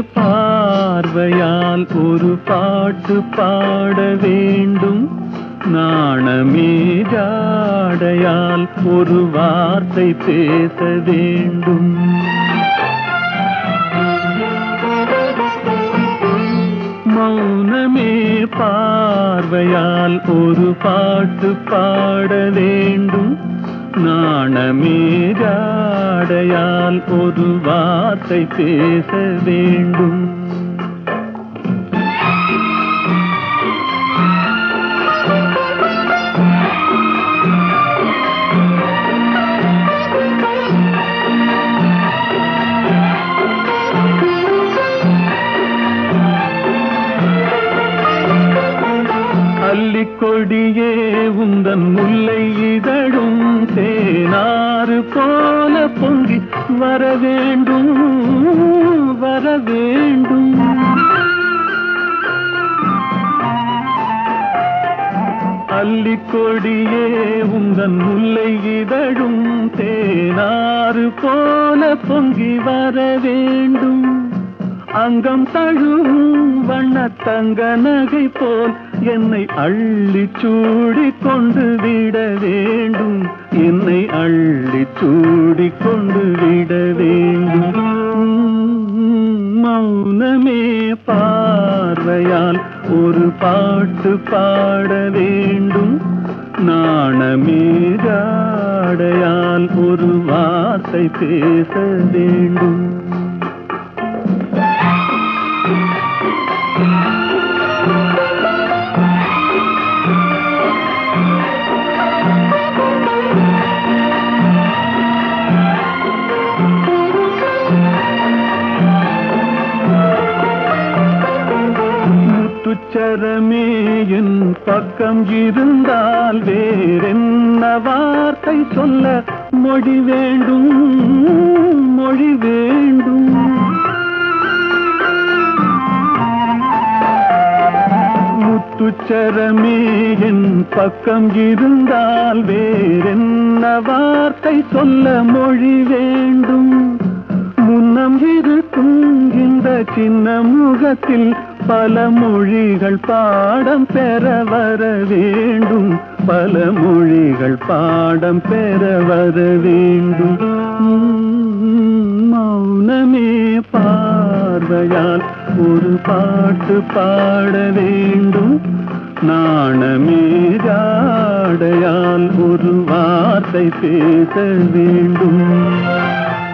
பார்வையால் ஒரு பாட்டு பாட வேண்டும் நாணமே ஜாடையால் ஒரு வார்த்தை பேச வேண்டும் மௌனமே பார்வையால் ஒரு பாட்டு பாட வேண்டும் நாணமே ஜாடையால் ஒரு வார்த்தை பேச வேண்டும் அல்லிக்கொடியே உந்தன் முல்லை இதழும் தேனாறு போல பொங்கி வர வேண்டும் வர வேண்டும் அல்லிக்கொடியே உந்தன் முல்லை இதழும் தேனாறு போல பொங்கி வர வேண்டும் அங்கம் தழுவும் வண்ண தங்க நகை போல் என்னை அள்ளி சூடி கொண்டு விட வேண்டும் என்னை அள்ளி சூடி கொண்டு விட வேண்டும் மௌனமே பார்வையால் ஒரு பாட்டு பாட வேண்டும் நாணமே ஜாடையால் ஒரு வார்த்தை பேச வேண்டும் முத்துச்சரமே என் பக்கம் இருந்தால் வேறென்ன வார்த்தை சொல்ல மொழி வேண்டும் மொழி வேண்டும் முத்துச்சரமே என் பக்கம் இருந்தால் வேறென்ன வார்த்தை சொல்ல மொழி வேண்டும் முன்னம் இருக்கும் இந்த சின்ன முகத்தில் பல மொழிகள் பாடம் பெற வர வேண்டும் பல மொழிகள் பாடம் பெற வர வேண்டும் மௌனமே பார்வையால் ஒரு பாட்டு பாட வேண்டும் நாணமே ஜாடையால் ஒரு வார்த்தை பேச வேண்டும்